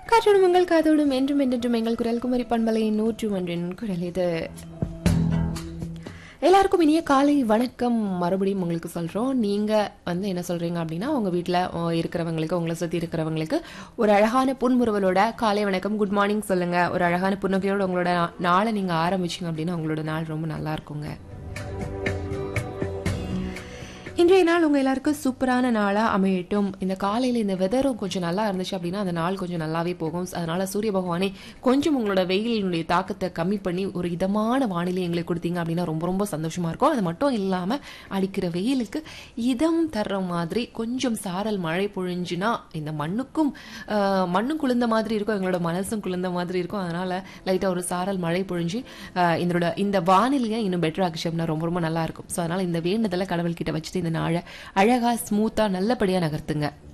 காற்றோடும் உங்கள் காதோடும் என்றும் என்றென்றும் எங்கள் குரல் குமரி பண்பலையின் நூற்று ஒன்றின் குரல் இது எல்லாருக்கும் இனிய காலை வணக்கம் மறுபடியும் உங்களுக்கு சொல்கிறோம் நீங்கள் வந்து என்ன சொல்கிறீங்க அப்படின்னா உங்கள் வீட்டில் இருக்கிறவங்களுக்கு உங்களை சுற்றி இருக்கிறவங்களுக்கு ஒரு அழகான புன்முறுவலோட காலை வணக்கம் குட் மார்னிங் சொல்லுங்கள் ஒரு அழகான புன்னகையோட உங்களோட நா- நாளை நீங்கள் ஆரம்பிச்சிங்க அப்படின்னா உங்களோட நாள் ரொம்ப நல்லா இருக்குங்க இன்றைய நாள் உங்க எல்லாருக்கும் சூப்பரான நாளா அமையட்டும் இந்த காலையில இந்த வெதரும் கொஞ்சம் நல்லா இருந்துச்சு அப்படின்னா அந்த நாள் கொஞ்சம் நல்லாவே போகும் அதனால சூரிய பகவானே கொஞ்சம் உங்களோட வெயிலினுடைய தாக்கத்தை கம்மி பண்ணி ஒரு இதமான வானிலை எங்களுக்கு கொடுத்தீங்க அப்படின்னா ரொம்ப ரொம்ப சந்தோஷமா இருக்கும் அது மட்டும் இல்லாம அடிக்கிற வெயிலுக்கு இதம் தர்ற மாதிரி கொஞ்சம் சாரல் மழை பொழிஞ்சுனா இந்த மண்ணுக்கும் ஆஹ், மண்ணும் குளிர்ந்த மாதிரி இருக்கும் எங்களோட மனசும் குளிர்ந்த மாதிரி இருக்கும் அதனால லைட்டா ஒரு சாரல் மழை பொழிஞ்சு ஆஹ், இதோட இந்த வானிலையை இன்னும் பெட்டர் ஆக்கிச்சோம்னா ரொம்ப ரொம்ப நல்லா இருக்கும் ஸோ அதனால இந்த வேண்டுதலை கடவுள்கிட்ட வச்சுட்டு இந்த நாளை அழகா ஸ்மூத்தா நல்லபடியா நகர்த்துங்க